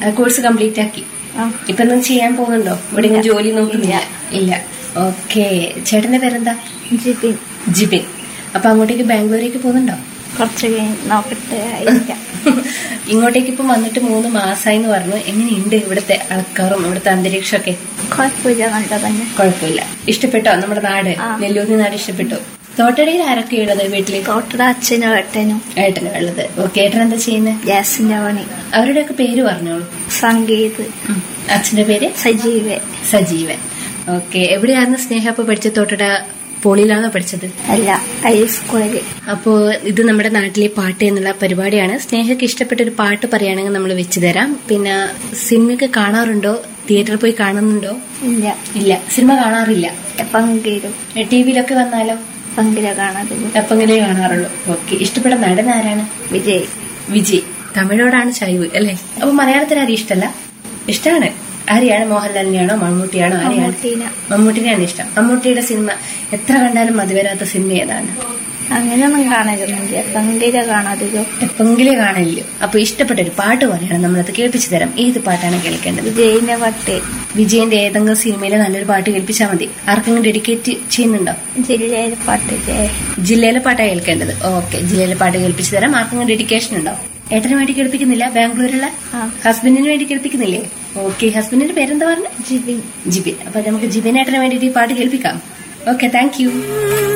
ആ course complete ആക്കി ആ ഇപ്പൊ എന്തും ചെയ്യാൻ പോകുന്നുണ്ടോ ഇവിടെ ജോലി നോക്കുന്നില്ല ഇല്ല ഓക്കെ ചേട്ടന്റെ പേരെന്താ ജിബിൻ ജിബിൻ അപ്പൊ അങ്ങോട്ടേക്ക് ബാംഗ്ലൂരേക്ക് പോകുന്നുണ്ടോ കുറച്ച് കഴിഞ്ഞ് നോക്കട്ടെ ആയിരിക്കാം ഇങ്ങോട്ടേക്ക് ഇപ്പം വന്നിട്ട് മൂന്ന് മാസമായി എന്ന് പറഞ്ഞു എങ്ങനെയുണ്ട് ഇവിടുത്തെ ആൾക്കാരും ഇവിടുത്തെ അന്തരീക്ഷമൊക്കെ കുഴപ്പമില്ല നല്ല തന്നെ കുഴപ്പമില്ല ഇഷ്ടപ്പെട്ടോ നമ്മുടെ നാട് ആ. നെല്ലൂരി നാട് ഇഷ്ടപ്പെട്ടു തോട്ടടയിൽ ആരൊക്കെ ഉള്ളത് വീട്ടില് തോട്ടട അച്ഛനും ഏട്ടനും ഏട്ടനാ ഉള്ളത് ഓക്കെ ഏട്ടൻ എന്താ ചെയ്യുന്നത് ഗ്യാസിന്റെ പണി അവരുടെയൊക്കെ പേര് പറഞ്ഞോളൂ സംഗീത് ഉം. അച്ഛന്റെ പേര് സജീവ സജീവൻ ഓക്കെ എവിടെയായിരുന്നു സ്നേഹ അപ്പൊ പഠിച്ചത് തോട്ടട പോളിയിലാണോ പഠിച്ചത് അല്ല ഹൈസ്കൂളില് അപ്പോ ഇത് നമ്മുടെ നാട്ടിലെ പാട്ട് എന്നുള്ള പരിപാടിയാണ് സ്നേഹയ്ക്ക് ഇഷ്ടപ്പെട്ട ഒരു പാട്ട് പറയുകയാണെങ്കിൽ നമ്മൾ വെച്ചു തരാം പിന്നെ സിനിമയൊക്കെ കാണാറുണ്ടോ തിയേറ്ററിൽ പോയി കാണുന്നുണ്ടോ ഇല്ല ഇല്ല സിനിമ കാണാറില്ല പങ്കിലും ടി വിയിലൊക്കെ വന്നാലോ പങ്കില കാണാതില്ല എപ്പെങ്കിലേ കാണാറുള്ളൂ ഓക്കെ ഇഷ്ടപ്പെട്ട നടൻ ആരാണ് വിജയ് വിജയ് തമിഴോടാണ് ചൈവ് അല്ലേ അപ്പൊ മലയാളത്തിൽ ആരും ഇഷ്ടമല്ല ഇഷ്ടമാണ് ആരെയാണ് മോഹൻലാലിനെയാണോ മമ്മൂട്ടിയാണോ ആരെയാണ് മമ്മൂട്ടീന മമ്മൂട്ടിനെയാണ് ഇഷ്ടം മമ്മൂട്ടിയുടെ സിനിമ എത്ര കണ്ടാലും മതി വരാത്ത സിനിമ ഏതാണ് അങ്ങനെയൊന്നും കാണരുന്നില്ല പങ്കില കാണാതില്ലോ എപ്പെങ്കിലേ കാണില്ലയോ അപ്പൊ ഇഷ്ടപ്പെട്ട ഒരു പാട്ട് പറയണം നമ്മളത് കേൾപ്പിച്ചു തരാം ഏത് പാട്ടാണ് കേൾക്കേണ്ടത് വിജയിന്റെ പട്ട് വിജയന്റെ ഏതെങ്കിലും സിനിമയിലെ നല്ലൊരു പാട്ട് കേൾപ്പിച്ചാൽ മതി ആർക്കെങ്കിലും ഡെഡിക്കേറ്റ് ചെയ്യുന്നുണ്ടോ ജില്ലയിലെ പാട്ടില്ലേ ജില്ലയിലെ പാട്ടാണ് കേൾക്കേണ്ടത് ഓക്കെ ജില്ലയിലെ പാട്ട് കേൾപ്പിച്ചു തരാം ആർക്കെങ്കിലും ഡെഡിക്കേഷൻ ഉണ്ടോ ഏട്ടന് വേണ്ടി കേൾപ്പിക്കുന്നില്ല ബാംഗ്ലൂരുള്ള ആ ഹസ്ബൻഡിന് വേണ്ടി കേൾപ്പിക്കുന്നില്ലേ ഓക്കെ ഹസ്ബൻഡിന്റെ പേരെന്താ പറഞ്ഞു ജിബിൻ ജിബിൻ അപ്പൊ നമുക്ക് ജിബിൻ ഏട്ടന് വേണ്ടിയിട്ട് ഈ പാട്ട് കേൾപ്പിക്കാം ഓക്കെ താങ്ക് യു